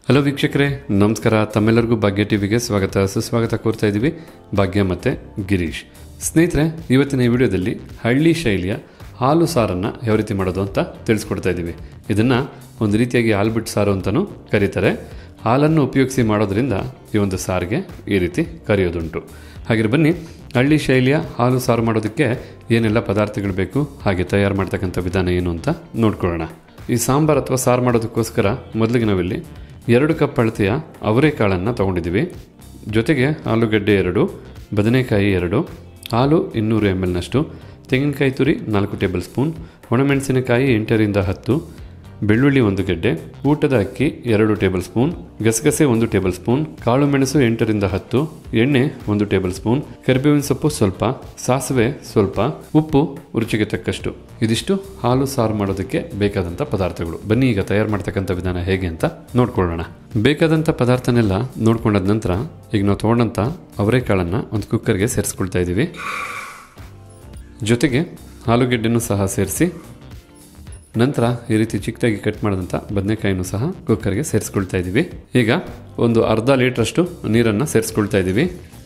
hello ವೀಕ್ಷಕರೇ ನಮಸ್ಕಾರ ತಮ್ಮೆಲ್ಲರಿಗೂ ಭಾಗ್ಯ ಟಿವಿಗೆ ಸ್ವಾಗತ ಸುಸ್ವಾಗತ ಕೋರ್ತಾ ಇದ್ದೀವಿ ಭಾಗ್ಯ ಮತ್ತು ಗಿರೀಶ್ ಸ್ನೇಹಿತರೆ ಇವತ್ತಿನ ಈ ವಿಡಿಯೋದಲ್ಲಿ ಹಳ್ಳಿ ಶೈಲಿಯ ಹಾಲು ಸಾರನ್ನು ಯಾವ ರೀತಿ ಮಾಡೋದು ಅಂತ ತಿಳಿಸ್ಕೊಡ್ತಾ ಇದ್ದೀವಿ ಇದನ್ನು ಒಂದು ರೀತಿಯಾಗಿ ಹಾಲ್ಬಿಟ್ಟು ಸಾರು ಅಂತಲೂ ಕರೀತಾರೆ ಹಾಲನ್ನು ಉಪಯೋಗಿಸಿ ಮಾಡೋದ್ರಿಂದ ಈ ಒಂದು ಸಾರಿಗೆ ಈ ರೀತಿ ಕರೆಯೋದುಂಟು ಹಾಗೆ ಬನ್ನಿ ಹಳ್ಳಿ ಶೈಲಿಯ ಹಾಲು ಸಾರು ಮಾಡೋದಕ್ಕೆ ಏನೆಲ್ಲ ಪದಾರ್ಥಗಳು ಬೇಕು ಹಾಗೆ ತಯಾರು ಮಾಡ್ತಕ್ಕಂಥ ವಿಧಾನ ಏನು ಅಂತ ನೋಡ್ಕೊಳ್ಳೋಣ ಈ ಸಾಂಬಾರು ಅಥವಾ ಸಾರು ಮಾಡೋದಕ್ಕೋಸ್ಕರ ಮೊದಲಿಗೆ ನಾವಿಲ್ಲಿ ಎರಡು ಕಪ್ ಅಳತೆಯ ಅವರೆಕಾಳನ್ನು ತೊಗೊಂಡಿದ್ದೀವಿ ಜೊತೆಗೆ ಆಲೂಗಡ್ಡೆ ಎರಡು ಬದನೆಕಾಯಿ ಎರಡು ಹಾಲು ಇನ್ನೂರು ಎಮ್ ಎಲ್ನಷ್ಟು ತೆಂಗಿನಕಾಯಿ ತುರಿ ನಾಲ್ಕು ಟೇಬಲ್ ಸ್ಪೂನ್ ಒಣಮೆಣಸಿನಕಾಯಿ ಎಂಟರಿಂದ ಹತ್ತು ಬೆಳ್ಳುಳ್ಳಿ ಒಂದು ಗೆಡ್ಡೆ ಊಟದ ಅಕ್ಕಿ ಎರಡು ಟೇಬಲ್ ಸ್ಪೂನ್ ಗಸಗಸೆ ಒಂದು ಟೇಬಲ್ ಸ್ಪೂನ್ ಕಾಳು ಮೆಣಸು ಎಂಟರಿಂದ ಹತ್ತು ಎಣ್ಣೆ ಒಂದು ಟೇಬಲ್ ಸ್ಪೂನ್ ಕರಿಬೇವಿನ ಸೊಪ್ಪು ಸ್ವಲ್ಪ ಸಾಸಿವೆ ಸ್ವಲ್ಪ ಉಪ್ಪು ರುಚಿಗೆ ತಕ್ಕಷ್ಟು ಇದಿಷ್ಟು ಹಾಲು ಸಾರು ಮಾಡೋದಕ್ಕೆ ಬೇಕಾದಂಥ ಪದಾರ್ಥಗಳು ಬನ್ನಿ ಈಗ ತಯಾರು ಮಾಡ್ತಕ್ಕಂಥ ವಿಧಾನ ಹೇಗೆ ಅಂತ ನೋಡ್ಕೊಳ್ಳೋಣ ಬೇಕಾದಂಥ ಪದಾರ್ಥನೆಲ್ಲ ನೋಡ್ಕೊಂಡಾದ ನಂತರ ಈಗ ನಾವು ತೊಗೊಂಡಂಥ ಅವರೆಕಾಳನ್ನು ಒಂದು ಕುಕ್ಕರ್ಗೆ ಸೇರಿಸ್ಕೊಳ್ತಾ ಇದ್ದೀವಿ ಜೊತೆಗೆ ಆಲೂಗೆಡ್ಡೆನೂ ಸಹ ಸೇರಿಸಿ ನಂತರ ಈ ರೀತಿ ಚಿಕ್ಕದಾಗಿ ಕಟ್ ಮಾಡಿದಂಥ ಬದನೆಕಾಯಿನೂ ಸಹ ಕುಕ್ಕರ್ಗೆ ಸೇರಿಸ್ಕೊಳ್ತಾ ಇದ್ದೀವಿ ಈಗ ಒಂದು ಅರ್ಧ ಲೀಟ್ರಷ್ಟು ನೀರನ್ನು ಸೇರಿಸ್ಕೊಳ್ತಾ ಇದ್ದೀವಿ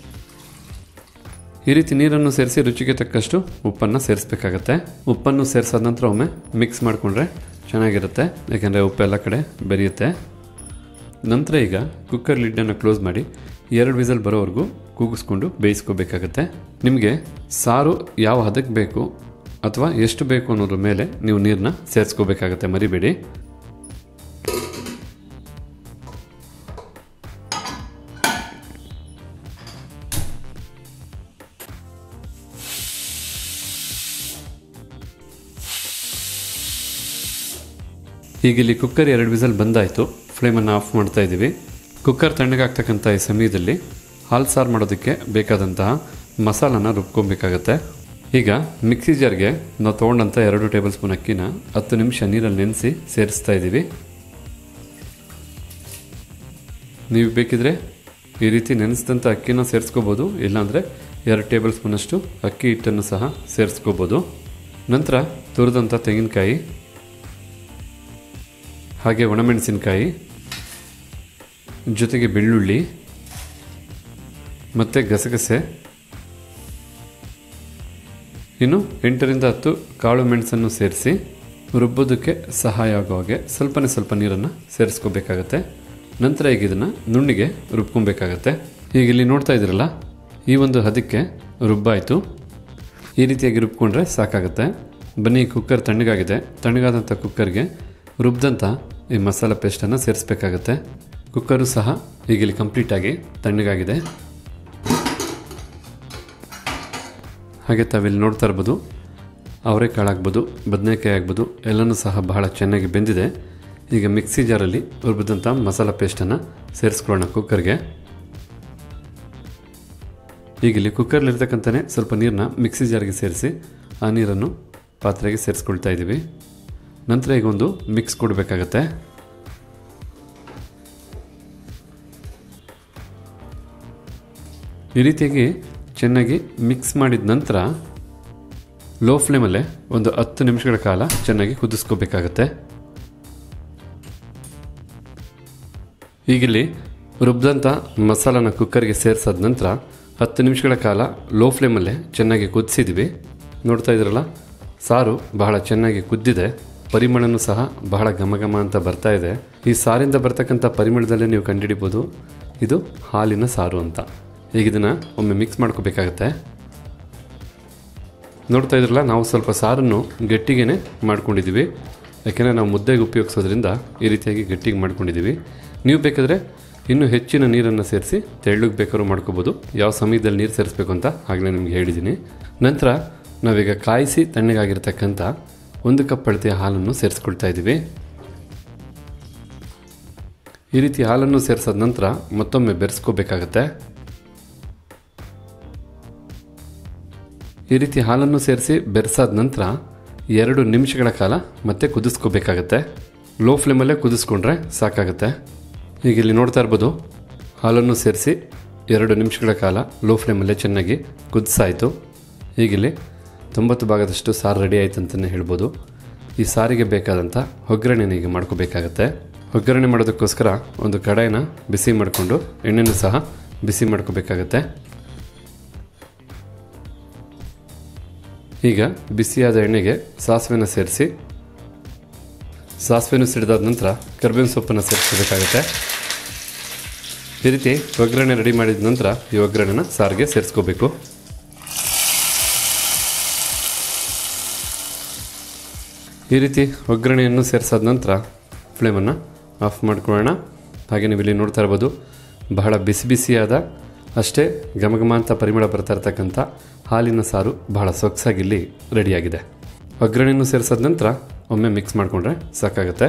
ಈ ರೀತಿ ನೀರನ್ನು ಸೇರಿಸಿ ರುಚಿಗೆ ತಕ್ಕಷ್ಟು ಉಪ್ಪನ್ನು ಸೇರಿಸ್ಬೇಕಾಗತ್ತೆ ಉಪ್ಪನ್ನು ಸೇರಿಸಾದ ನಂತರ ಒಮ್ಮೆ ಮಿಕ್ಸ್ ಮಾಡಿಕೊಂಡ್ರೆ ಚೆನ್ನಾಗಿರುತ್ತೆ ಯಾಕೆಂದರೆ ಉಪ್ಪು ಎಲ್ಲ ಕಡೆ ಬೆರೆಯುತ್ತೆ ನಂತರ ಈಗ ಕುಕ್ಕರ್ ಲಿಡ್ಡನ್ನು ಕ್ಲೋಸ್ ಮಾಡಿ ಎರಡು ವಿಸಲ್ ಬರೋವರೆಗೂ ಕೂಗಿಸ್ಕೊಂಡು ಬೇಯಿಸ್ಕೋಬೇಕಾಗತ್ತೆ ನಿಮಗೆ ಸಾರು ಯಾವ ಹದಕ್ಕೆ ಬೇಕು ಅಥವಾ ಎಷ್ಟು ಬೇಕು ಅನ್ನೋದ್ರ ಮೇಲೆ ನೀವು ನೀರನ್ನ ಸೇರಿಸ್ಕೋಬೇಕಾಗತ್ತೆ ಮರಿಬೇಡಿ ಈಗ ಇಲ್ಲಿ ಕುಕ್ಕರ್ ಎರಡು ವಿಸಲ್ ಬಂದಾಯಿತು ಫ್ಲೇಮನ್ನು ಆಫ್ ಮಾಡ್ತಾ ಇದ್ದೀವಿ ಕುಕ್ಕರ್ ತಣ್ಣಗಾಗ್ತಕ್ಕಂಥ ಈ ಸಮಯದಲ್ಲಿ ಹಾಲು ಸಾರು ಮಾಡೋದಕ್ಕೆ ಬೇಕಾದಂತಹ ಮಸಾಲನ ರುಬ್ಕೊಬೇಕಾಗತ್ತೆ ಈಗ ಮಿಕ್ಸಿ ಜಾರ್ಗೆ ನಾವು ತೊಗೊಂಡಂಥ ಎರಡು ಟೇಬಲ್ ಸ್ಪೂನ್ ಅಕ್ಕಿನ ಹತ್ತು ನಿಮಿಷ ನೀರಲ್ಲಿ ನೆನೆಸಿ ಸೇರಿಸ್ತಾ ಇದ್ದೀವಿ ನೀವು ಬೇಕಿದ್ರೆ ಈ ರೀತಿ ನೆನೆಸಿದಂಥ ಅಕ್ಕಿನ ಸೇರಿಸ್ಕೋಬೋದು ಇಲ್ಲಾಂದರೆ ಎರಡು ಟೇಬಲ್ ಸ್ಪೂನಷ್ಟು ಅಕ್ಕಿ ಹಿಟ್ಟನ್ನು ಸಹ ಸೇರಿಸ್ಕೋಬೋದು ನಂತರ ತುರಿದಂಥ ತೆಂಗಿನಕಾಯಿ ಹಾಗೆ ಒಣಮೆಣಸಿನಕಾಯಿ ಜೊತೆಗೆ ಬೆಳ್ಳುಳ್ಳಿ ಮತ್ತು ಗಸಗಸೆ ಇನ್ನು ಎಂಟರಿಂದ ಹತ್ತು ಕಾಳು ಮೆಣಸನ್ನು ಸೇರಿಸಿ ರುಬ್ಬೋದಕ್ಕೆ ಸಹಾಯ ಆಗೋ ಹಾಗೆ ಸ್ವಲ್ಪನೇ ಸ್ವಲ್ಪ ನೀರನ್ನು ಸೇರಿಸ್ಕೋಬೇಕಾಗತ್ತೆ ನಂತರ ಈಗ ಇದನ್ನು ನುಣ್ಣಿಗೆ ರುಬ್ಕೊಬೇಕಾಗತ್ತೆ ಈಗ ಇಲ್ಲಿ ನೋಡ್ತಾ ಇದ್ದೀರಲ್ಲ ಈ ಒಂದು ಹದಕ್ಕೆ ರುಬ್ಬಾಯಿತು ಈ ರೀತಿಯಾಗಿ ರುಬ್ಕೊಂಡ್ರೆ ಸಾಕಾಗುತ್ತೆ ಬನ್ನಿ ಕುಕ್ಕರ್ ತಣ್ಣಗಾಗಿದೆ ತಣ್ಣಗಾದಂಥ ಕುಕ್ಕರ್ಗೆ ರುಬ್ದಂಥ ಈ ಮಸಾಲ ಪೇಸ್ಟನ್ನು ಸೇರಿಸ್ಬೇಕಾಗತ್ತೆ ಕುಕ್ಕರು ಸಹ ಈಗ ಇಲ್ಲಿ ಕಂಪ್ಲೀಟಾಗಿ ತಣ್ಣಗಾಗಿದೆ ಹಾಗೆ ತಾವಿಲ್ಲಿ ನೋಡ್ತಾ ಇರ್ಬೋದು ಅವರೆಕಾಳು ಆಗ್ಬೋದು ಬದನೆಕಾಯಿ ಆಗ್ಬೋದು ಎಲ್ಲನೂ ಸಹ ಬಹಳ ಚೆನ್ನಾಗಿ ಬೆಂದಿದೆ ಈಗ ಮಿಕ್ಸಿ ಜಾರಲ್ಲಿ ರುಬ್ಬಿದಂಥ ಮಸಾಲ ಪೇಸ್ಟನ್ನು ಸೇರಿಸ್ಕೊಳ್ಳೋಣ ಕುಕ್ಕರ್ಗೆ ಈಗ ಇಲ್ಲಿ ಕುಕ್ಕರ್ಲಿರ್ತಕ್ಕಂಥನೇ ಸ್ವಲ್ಪ ನೀರನ್ನ ಮಿಕ್ಸಿ ಜಾರ್ಗೆ ಸೇರಿಸಿ ಆ ನೀರನ್ನು ಪಾತ್ರೆಗೆ ಸೇರಿಸ್ಕೊಳ್ತಾ ಇದ್ದೀವಿ ನಂತರ ಈಗ ಒಂದು ಮಿಕ್ಸ್ ಕೊಡಬೇಕಾಗತ್ತೆ ಈ ರೀತಿಯಾಗಿ ಚೆನ್ನಾಗಿ ಮಿಕ್ಸ್ ಮಾಡಿದ ನಂತರ ಲೋ ಫ್ಲೇಮಲ್ಲೇ ಒಂದು ಹತ್ತು ನಿಮಿಷಗಳ ಕಾಲ ಚೆನ್ನಾಗಿ ಕುದಿಸ್ಕೋಬೇಕಾಗತ್ತೆ ಈಗಿಲ್ಲಿ ರುಬ್ದಂಥ ಮಸಾಲಾನ ಕುಕ್ಕರ್ಗೆ ಸೇರಿಸಾದ ನಂತರ ಹತ್ತು ನಿಮಿಷಗಳ ಕಾಲ ಲೋ ಫ್ಲೇಮಲ್ಲೇ ಚೆನ್ನಾಗಿ ಕುದಿಸಿದ್ವಿ ನೋಡ್ತಾ ಇದ್ರಲ್ಲ ಸಾರು ಬಹಳ ಚೆನ್ನಾಗಿ ಕುದ್ದಿದೆ ಪರಿಮಳನೂ ಸಹ ಬಹಳ ಘಮ ಘಮ ಅಂತ ಬರ್ತಾ ಇದೆ ಈ ಸಾರಿಂದ ಬರ್ತಕ್ಕಂಥ ಪರಿಮಳದಲ್ಲೇ ನೀವು ಕಂಡುಹಿಡಿಬೋದು ಇದು ಹಾಲಿನ ಸಾರು ಅಂತ ಈಗ ಇದನ್ನು ಒಮ್ಮೆ ಮಿಕ್ಸ್ ಮಾಡ್ಕೋಬೇಕಾಗತ್ತೆ ನೋಡ್ತಾ ಇದ್ರಲ್ಲ ನಾವು ಸ್ವಲ್ಪ ಸಾರನ್ನು ಗಟ್ಟಿಗೆನೆ ಮಾಡ್ಕೊಂಡಿದ್ದೀವಿ ಯಾಕೆಂದರೆ ನಾವು ಮುದ್ದೆಗೆ ಉಪಯೋಗಿಸೋದ್ರಿಂದ ಈ ರೀತಿಯಾಗಿ ಗಟ್ಟಿಗೆ ಮಾಡ್ಕೊಂಡಿದ್ದೀವಿ ನೀವು ಬೇಕಾದರೆ ಇನ್ನೂ ಹೆಚ್ಚಿನ ನೀರನ್ನು ಸೇರಿಸಿ ತೆಳ್ಳಗೆ ಬೇಕಾದ್ರೂ ಮಾಡ್ಕೋಬೋದು ಯಾವ ಸಮಯದಲ್ಲಿ ನೀರು ಸೇರಿಸ್ಬೇಕು ಅಂತ ಆಗಲೇ ನಿಮಗೆ ಹೇಳಿದ್ದೀನಿ ನಂತರ ನಾವೀಗ ಕಾಯಿಸಿ ತಣ್ಣಗಾಗಿರ್ತಕ್ಕಂಥ ಒಂದು ಕಪ್ ಅಳತೆಯ ಹಾಲನ್ನು ಸೇರಿಸ್ಕೊಳ್ತಾ ಇದ್ದೀವಿ ಈ ರೀತಿ ಹಾಲನ್ನು ಸೇರಿಸಾದ ನಂತರ ಮತ್ತೊಮ್ಮೆ ಬೆರೆಸ್ಕೋಬೇಕಾಗತ್ತೆ ಈ ರೀತಿ ಹಾಲನ್ನು ಸೇರಿಸಿ ಬೆರೆಸಾದ ನಂತರ ಎರಡು ನಿಮಿಷಗಳ ಕಾಲ ಮತ್ತೆ ಕುದಿಸ್ಕೋಬೇಕಾಗತ್ತೆ ಲೋ ಫ್ಲೇಮಲ್ಲೇ ಕುದಿಸ್ಕೊಂಡ್ರೆ ಸಾಕಾಗುತ್ತೆ ಈಗ ಇಲ್ಲಿ ನೋಡ್ತಾ ಇರ್ಬೋದು ಹಾಲನ್ನು ಸೇರಿಸಿ ಎರಡು ನಿಮಿಷಗಳ ಕಾಲ ಲೋ ಫ್ಲೇಮಲ್ಲೇ ಚೆನ್ನಾಗಿ ಕುದಿಸಾಯಿತು ಈಗಿಲ್ಲಿ ತೊಂಬತ್ತು ಭಾಗದಷ್ಟು ಸಾರು ರೆಡಿ ಆಯ್ತು ಅಂತಲೇ ಹೇಳ್ಬೋದು ಈ ಸಾರಿಗೆ ಬೇಕಾದಂಥ ಒಗ್ಗರಣೆನ ಈಗ ಮಾಡ್ಕೋಬೇಕಾಗತ್ತೆ ಒಗ್ಗರಣೆ ಮಾಡೋದಕ್ಕೋಸ್ಕರ ಒಂದು ಕಡಾಯಿನ ಬಿಸಿ ಮಾಡಿಕೊಂಡು ಎಣ್ಣೆನೂ ಸಹ ಬಿಸಿ ಮಾಡ್ಕೋಬೇಕಾಗತ್ತೆ ಈಗ ಬಿಸಿಯಾದ ಎಣ್ಣೆಗೆ ಸಾಸಿವೆನ ಸೇರಿಸಿ ಸಾಸಿವೆನೂ ಸಿಡಿದಾದ ನಂತರ ಕರ್ಬೇವಿನ ಸೊಪ್ಪನ್ನು ಸೇರಿಸಬೇಕಾಗತ್ತೆ ಈ ರೀತಿ ಒಗ್ಗರಣೆ ರೆಡಿ ಮಾಡಿದ ನಂತರ ಈ ಒಗ್ಗರಣೆನ ಸಾರಿಗೆ ಸೇರಿಸ್ಕೋಬೇಕು ಈ ರೀತಿ ಒಗ್ಗರಣೆಯನ್ನು ಸೇರಿಸಾದ ನಂತರ ಫ್ಲೇಮನ್ನು ಆಫ್ ಮಾಡ್ಕೊಳ್ಳೋಣ ಹಾಗೆ ನೀವು ಇಲ್ಲಿ ನೋಡ್ತಾ ಇರ್ಬೋದು ಬಹಳ ಬಿಸಿ ಬಿಸಿಯಾದ ಅಷ್ಟೇ ಘಮಘಮ ಅಂತ ಪರಿಮಳ ಬರ್ತಾ ಇರ್ತಕ್ಕಂಥ ಹಾಲಿನ ಸಾರು ಬಹಳ ಸೊಗಸಾಗಿ ಇಲ್ಲಿ ರೆಡಿಯಾಗಿದೆ ಒಗ್ಗರಣೆಯನ್ನು ಸೇರಿಸಾದ ನಂತರ ಒಮ್ಮೆ ಮಿಕ್ಸ್ ಮಾಡಿಕೊಂಡ್ರೆ ಸಾಕಾಗುತ್ತೆ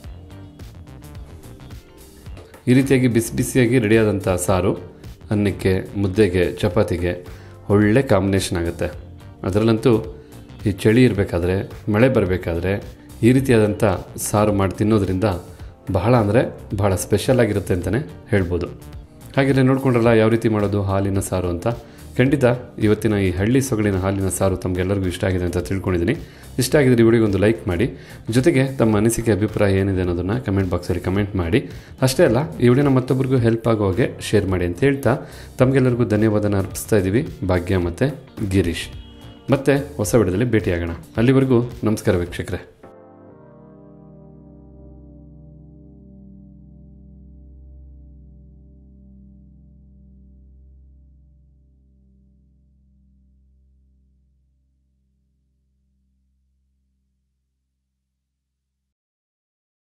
ಈ ರೀತಿಯಾಗಿ ಬಿಸಿ ಬಿಸಿಯಾಗಿ ರೆಡಿಯಾದಂಥ ಸಾರು ಅನ್ನಕ್ಕೆ ಮುದ್ದೆಗೆ ಚಪಾತಿಗೆ ಒಳ್ಳೆ ಕಾಂಬಿನೇಷನ್ ಆಗುತ್ತೆ ಅದರಲ್ಲಂತೂ ಈ ಚಳಿ ಇರಬೇಕಾದ್ರೆ ಮಳೆ ಬರಬೇಕಾದ್ರೆ ಈ ರೀತಿಯಾದಂಥ ಸಾರು ಮಾಡಿ ತಿನ್ನೋದ್ರಿಂದ ಬಹಳ ಅಂದರೆ ಬಹಳ ಸ್ಪೆಷಲ್ ಆಗಿರುತ್ತೆ ಅಂತಲೇ ಹೇಳ್ಬೋದು ಹಾಗೆಯೇ ನೋಡ್ಕೊಂಡ್ರಲ್ಲ ಯಾವ ರೀತಿ ಮಾಡೋದು ಹಾಲಿನ ಸಾರು ಅಂತ ಖಂಡಿತ ಇವತ್ತಿನ ಈ ಹಳ್ಳಿ ಸೊಗಡಿನ ಹಾಲಿನ ಸಾರು ತಮಗೆಲ್ಲರಿಗೂ ಇಷ್ಟ ಆಗಿದೆ ಅಂತ ತಿಳ್ಕೊಂಡಿದ್ದೀನಿ ಇಷ್ಟ ಆಗಿದ್ರೆ ಈ ವಿಡಿಯೋಗೆ ಒಂದು ಲೈಕ್ ಮಾಡಿ ಜೊತೆಗೆ ತಮ್ಮ ಅನಿಸಿಕೆ ಅಭಿಪ್ರಾಯ ಏನಿದೆ ಅನ್ನೋದನ್ನು ಕಮೆಂಟ್ ಬಾಕ್ಸಲ್ಲಿ ಕಮೆಂಟ್ ಮಾಡಿ ಅಷ್ಟೇ ಅಲ್ಲ ಈ ವಿಡಿಯೋನ ಮತ್ತೊಬ್ಬರಿಗೂ ಹೆಲ್ಪ್ ಆಗೋ ಹಾಗೆ ಶೇರ್ ಮಾಡಿ ಅಂತ ಹೇಳ್ತಾ ತಮಗೆಲ್ಲರಿಗೂ ಧನ್ಯವಾದನ ಅರ್ಪಿಸ್ತಾ ಇದ್ದೀವಿ ಭಾಗ್ಯ ಮತ್ತು ಗಿರೀಶ್ ಮತ್ತೆ ಹೊಸ ವಿಡಿಯೋದಲ್ಲಿ ಭೇಟಿಯಾಗೋಣ ಅಲ್ಲಿವರೆಗೂ ನಮಸ್ಕಾರ ವೀಕ್ಷಕರೇ